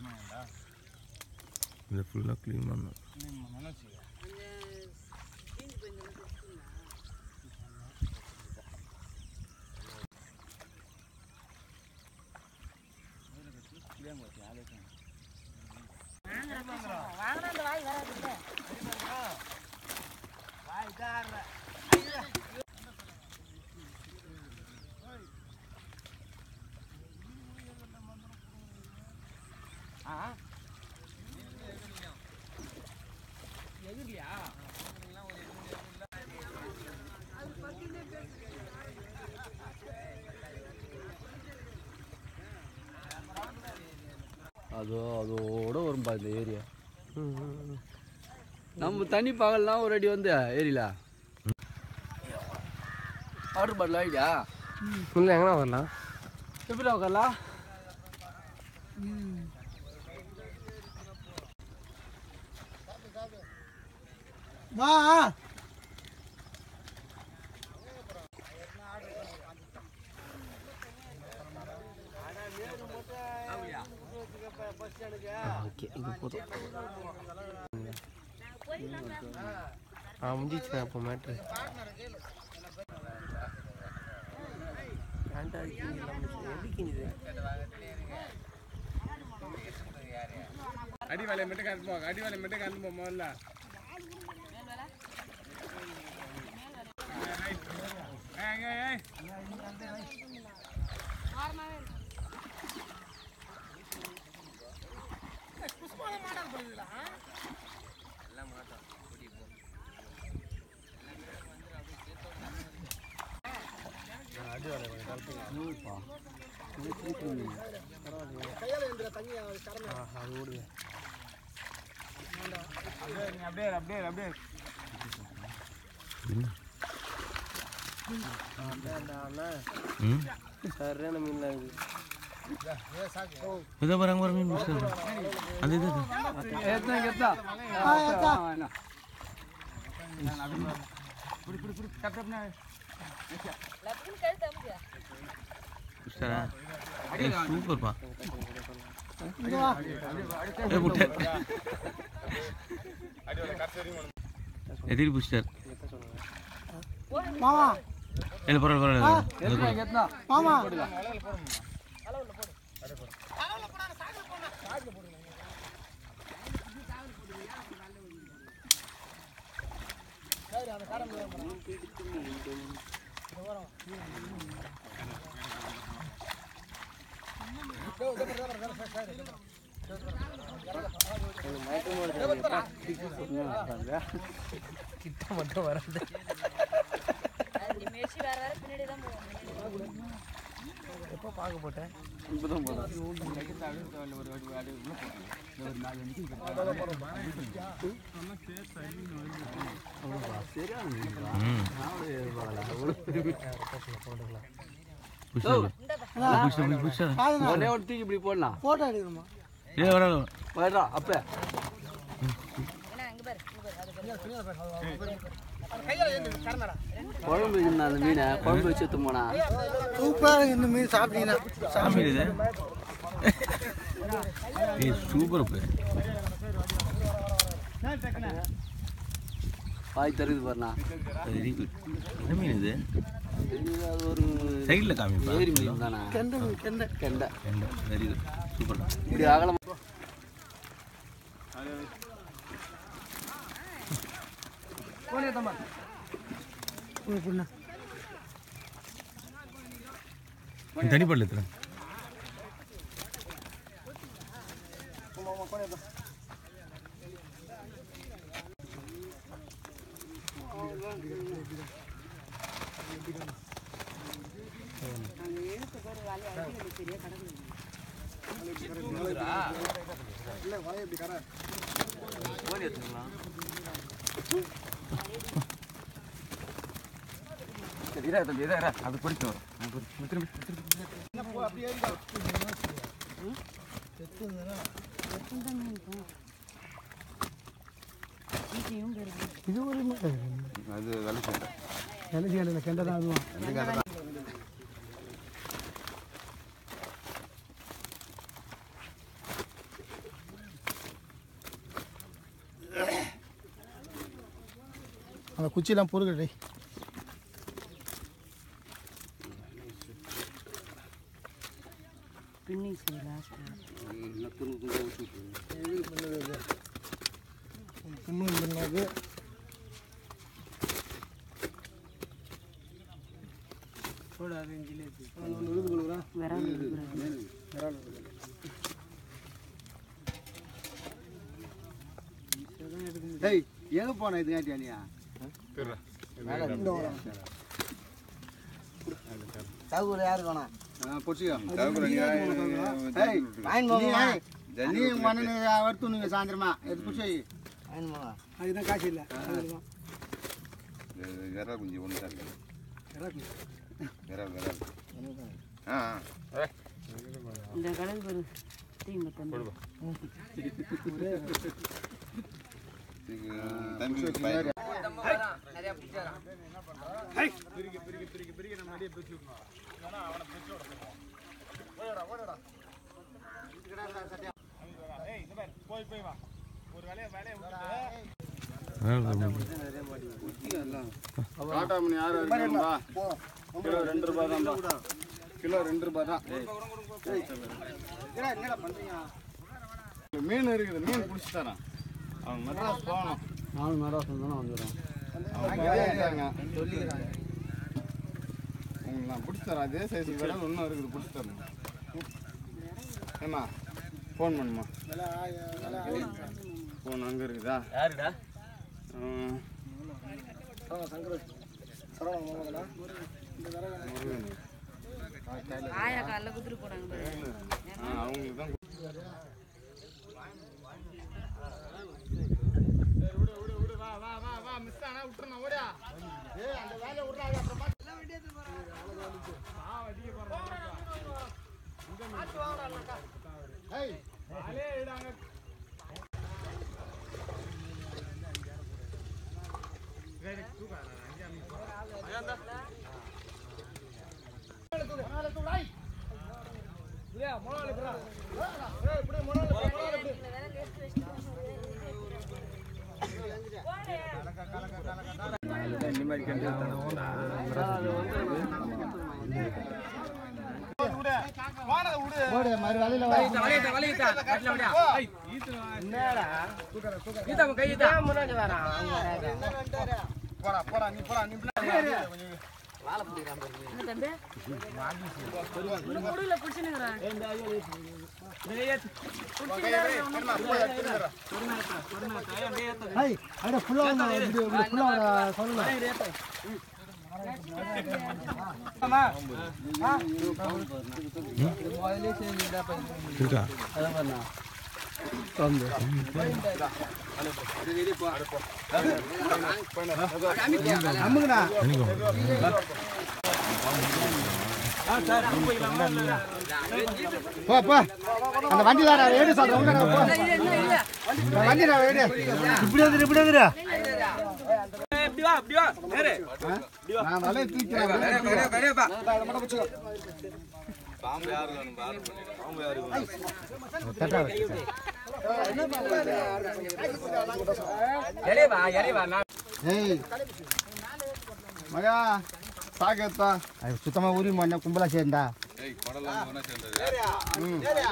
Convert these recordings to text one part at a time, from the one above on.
இதை ஃபுல்லாக க்ளீன் பண்ணணும் வாங்கினா அந்த வாய் வராது அதோ அதோட வரும்பா இந்த ஏரியா நம்ம தண்ணி பகல்லாம் ஒரு அடி வந்து ஏரியில வாட்டர் பாட்டில் ஆயிடியா இல்லை எங்கண்ணா வரலாம் எப்படி உட்காரலாம் வா ஓகே இது போதும் ஆ முடிஞ்சிச்சு அப்போ மேட்ரு ஏன்டா எதுக்கு இது அடி வேலையை மட்டும் கலந்து போங்க அடி வேலையை மட்டும் கலந்து போங்க முதல்ல ஏய், ஏய், ஏய். அப்படியே இரு, அப்படியே இரு, அப்படியே இரு. ம் சரியான மீன்லாம் இது இதை பாருங்க ஒரு மீன் பிடிச்சது அது இது இது. எத்தனை எத்தா புடி, புடி, புடி. டப், டப்னு. லப்புன்னு கழுத்து அமுக்கு. பிடிச்சாரா ஏய் சூப்பர்ப்பா ஏ புட்டே எதிரி பிடிச்சார் மாமா இல்லை பரவாயில்ல பரவாயில்ல எத்தனா மாமா கிட்ட மட்டும் வராது அது மெர்சி வேற வேற பின்னாடி தான் போவோம் எப்போ பார்க்க போட்டேன் இப்பதான் போதும் ம் பிடிச்சாரு பிடிச்சா பிடிச்சா ஒரே ஒரு தூக்கி இப்படி போடலாம் போட்டோ எடுக்கணுமா ஏ வர வரா அப்ப ஏன்னா அங்க பாரு இங்க பாரு அது பாரு குழம்பு வச்சிருந்தா அந்த மீனை குழம்பு வச்சு எடுத்து போனா சூப்பராக இந்த மீன் சாப்பிட்டீங்கன்னா சாமி இது ஏய் சூப்பர் பே வாய் தருது பாருண்ணா வெரி குட் என்ன மீன் இது அது ஒரு சைடில் காமிப்பா ஏரி மீன் தானே கெண்டை மீன் கெண்டை கெண்டை வெரி குட் சூப்பர் இப்படி அகலம் எப்படின்னா தனி படல எத்தனை அது பிடிக்கும் இது ஒரு அது வேலை செய்யல என்ன செய்யல கெண்டை தான் அதுவும் அந்த குச்சியெல்லாம் பொறுக்கட்டே பின்னிங் செய்ய லாஸ்ட் இன்னும் பண்ணாது விரல் டேய் எங்கே போன இது காட்டியானியா தகுல யாரு வேணாம் நீ மண்ணு வறுத்துணுங்க சாயந்தரமா எடுத்து குச்சி அதுதான் காசு இல்லை விரல் குஞ்சு ஒன்று தான் இருக்கு விரல் விரல் ஆ ஆ. இந்த கடல் ஒரு தீங்க தம்பி இதுக்கு தம்பி பயிர் காட்டாமணி யார் இருக்கும்பா கிலோ ரெண்டு ரூபாய் தான் கிலோ ரெண்டு ரூபாய் தான் மீன் இருக்குது மீன் பிடிச்சி தரேன் அவங்க மெட்ராஸ் போகணும் நாலு நேரம் தானே வந்துடும் அவங்க வெளியே இருக்காங்க உங்களுக்கு நான் பிடிச்சி தரேன் அதே சைஸ் விரல் இன்னும் இருக்குது பிடிச்சி தரேன் ஏம்மா ஃபோன் பண்ணுமா ஃபோன் அங்கே இருக்குதா யாருடா ம். முருகன். ஆயா காலைல குதிரை போனாங்க பாரு. ஆ, அவங்களுக்கு தான் மாதிரி வலையில போடா போடா நீ போடா நீ என்ன தம்பி முடியல பிடிச்சுனுங்கிறான் ஐய் அட ஃபுல்லா வந்து ஃபுல்லா சொல்லலாம் இருக்கா அம்முங்கடா போ போ அந்த வண்டி தாடா ஏடு சார் உங்க போ அந்த வண்டி நான் ஏடு இப்படி வந்துரு இப்படி வந்துரு நான் வலையை தூக்கிறேன் பாம்பு யாரு வேணும் பாரு பாம்பு யாரு வேணும் ஏய் மகா சாகத்தா அது சுத்தமா ஊறி மண்ண கும்பலா சேர்ந்தா ஏய் குடலாம் ஒன்றா சேர்ந்தது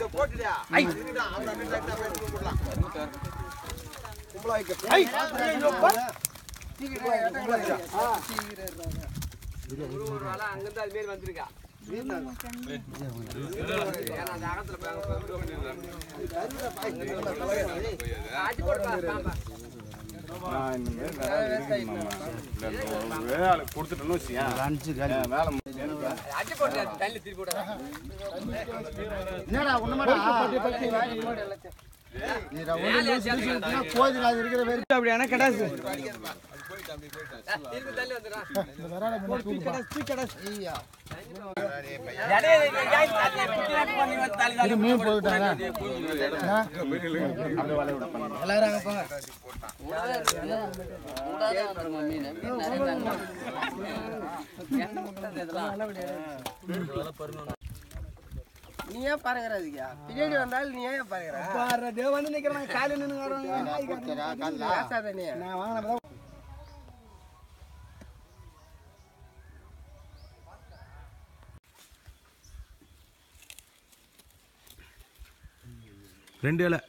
நான் இனிமேல் வேலை இருக்குங்க மாமா. இல்ல, ஒரு வேலை கொடுத்துட்டேன்னு வச்சுக்கேன். லஞ்சு என் வேலை முடிஞ்சு. என்னடா ஒண்ணுமாடா நீடா ஒண்ணு லூசு லூசு இருக்குன்னா போதுடா அது இருக்கிற வேறு அப்படியான கடாசு இது மீன் போட்டுட்டாங்க எல்லாரும் அங்க போங்க கூடாதான் வந்துடும் மீன் மீன் நிறைய தாங்க. எண்ணெய் முட்டை இதெல்லாம் நீ ஏன் பாருங்கிற அதுக்கா பின்னாடி வந்தாலும் நீ ஏன் பாருங்கிற பாரு வந்து நிக்கிறாங்க காலையில நின்று பேசாத நீ நான் வாங்கின ரெண்டு இலை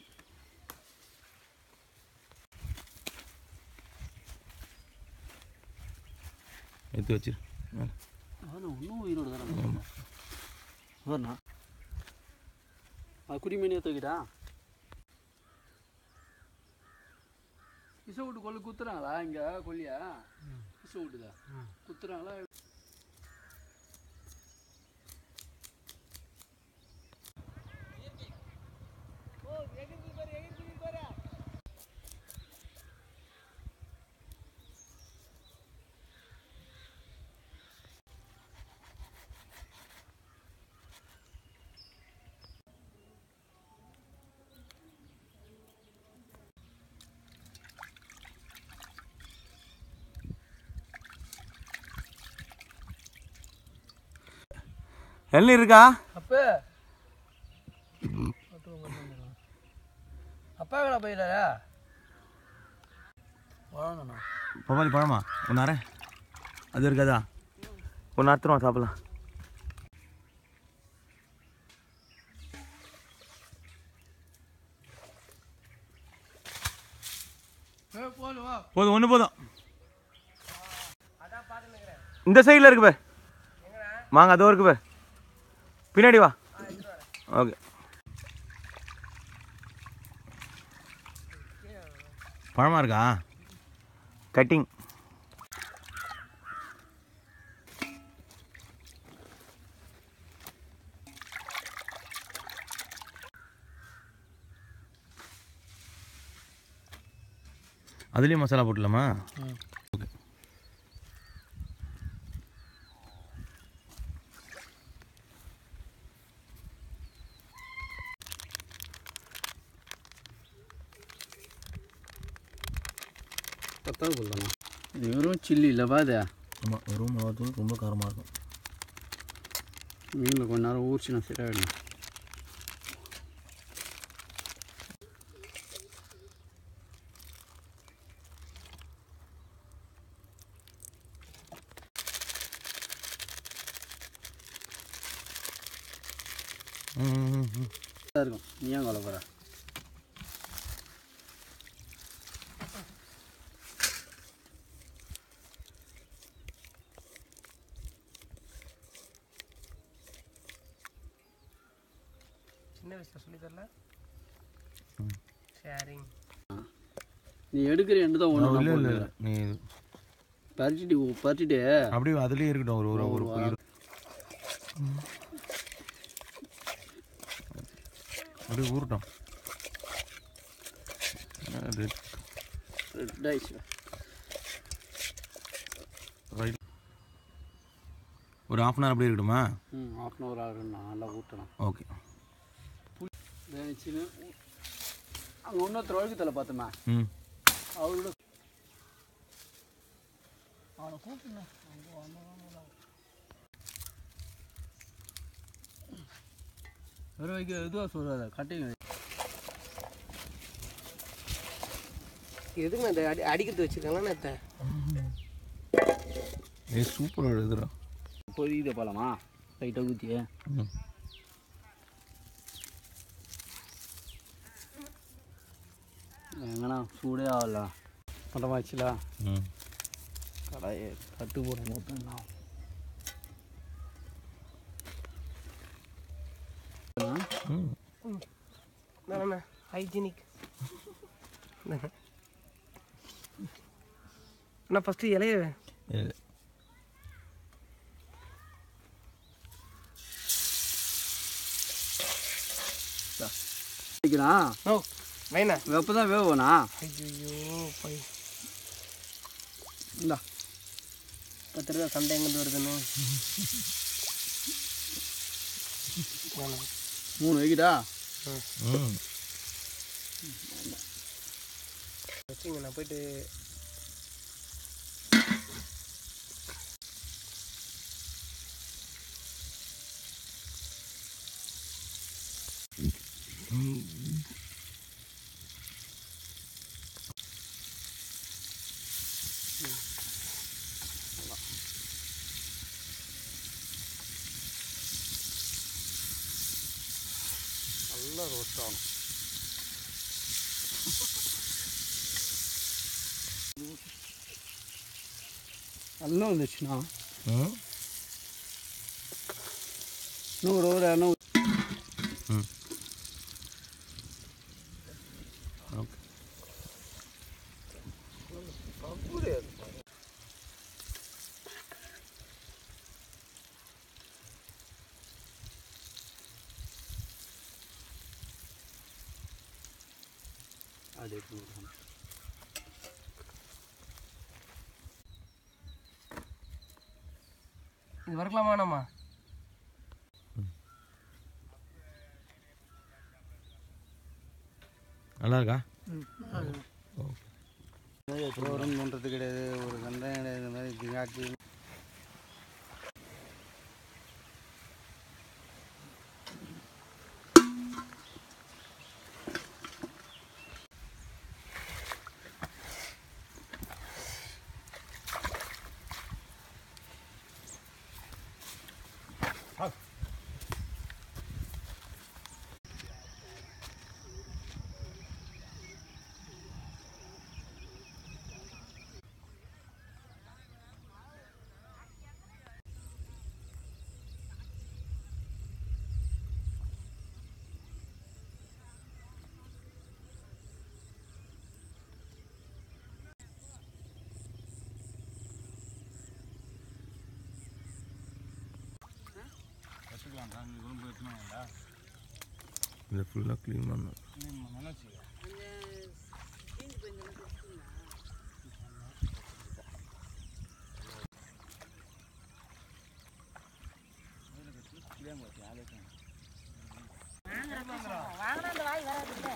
எடுத்து வச்சிரு மேல. இன்னும் உயிரோடு தானே வரண்ணா அது குடிமீனே தூக்கிட்டா இசை விட்டு கொள்ளு குத்துறாங்களா இங்கே கொல்லியா இசை விட்டுதா குத்துறாங்களா எல்லாம் இருக்கா அப்போ அப்பா வேலை போயிடாரா வளரணுண்ணா பப்பாளி பழமா ஒன்று அரை அது இருக்காதா ஒன்று அறுத்துருவோம் சாப்பிடலாம் போதும் வா போதும் ஒன்று போதும் இந்த சைடில் இருக்கு பார் வாங்க அதோ இருக்கு பார் பின்னாடி வா ஓகே பழமா இருக்கா கட்டிங் அதுலேயும் மசாலா போட்டுலாமா ஓகே பத்தாவது போடலாமா இது வெறும் சில்லி இல்லை பாது ஆமாம் வெறும் மிளகாத்தூள் ரொம்ப காரமாக இருக்கும் மீனில் கொஞ்ச நேரம் ஊறிச்சு நான் சரியாயிடும் ம், ம், ம். இருக்கும் நீ ஏன் கவலைப்படுற சின்ன வயசில் சொல்லி தரல ஷேரிங் நீ எடுக்கிற எண்டு தான் இல்லை ஒன்று இல்லை இல்லை நீ பறிச்சுட்டு பறிச்சுட்டு அப்படியே அதுலேயே இருக்கட்டும் ஒரு ஒரு ஒரு ஒரு இரு- அப்படியே ஊறட்டும் அது ரெட் ஆயிடுச்சு ரைட் ஒரு ஆஃப் அன் ஹவர் அப்படியே இருக்கட்டுமா ம் ஆஃப் அன் ஹவர் ஆகணும் நான் நல்லா ஊட்டணும் ஓகே வேணிச்சின்னு அங்கே இன்னொருத்தர் வழுக்கத்தில் பார்த்தோமா ம் அவரோட அவனை கூப்பிட்டுண்ணா வெறும் வைக்க இதுவாக சொல்கிறாரு கட்டிங் எதுக்கு இந்த அடி அடிக்கிறது வச்சிருக்காங்களா நேத்த ஏ சூப்பராக எழுதுறா பொரியுது போலாமா லைட்டாக ஊற்றியே ம் எங்கன்னா சூடே ஆகல பட்டமாச்சுல ம் கடாயை தட்டு போட போட்டுண்ணா ம் என்ன ஹைஜீனிக் நான் ஃபஸ்ட்டு இலைய இது- வைக்கலாம் ஓ வைண்ணா வெப்ப தான் வேவண்ணா ஐயோ போய் இந்தா பத்து சண்டை எங்கேருந்து வருதுன்னு வேணாம். மூணு வைக்கிட்டா ம் வச்சுங்க நான் போயிட்டு நல்லா ரோஸ்ட் ஆகணும் நல்லா வந்துச்சுண்ணா ம் நூறு ஒரு இரநூறு ம் ஓகே அது இது வறுக்கலாமா நம்ம நல்லா இருக்கா சோறும் பண்ணுறது கிடையாது ஒரு வெங்காயம் கிடையாது இந்த மாதிரி திங்காட்டி இதை ஃபுல்லாக க்ளீன் பண்ணணும் வாங்கினா அந்த வாய் வராது இல்லை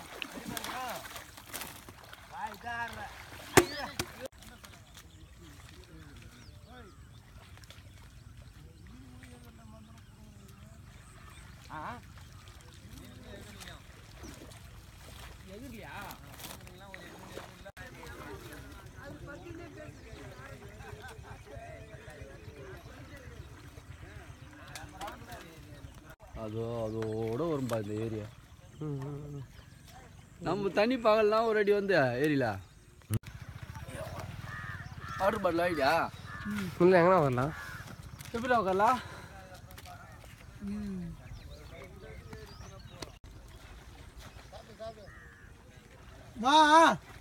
அதோ அதோட வரும்பா இந்த ஏரியா நம்ம தண்ணி பகல்லாம் ஒரு அடி வந்து ஏரியில வாட்டர் பாட்டில் ஆயிடியா இல்லை எங்கே வரலாம் எப்படி உட்காரலாம் வா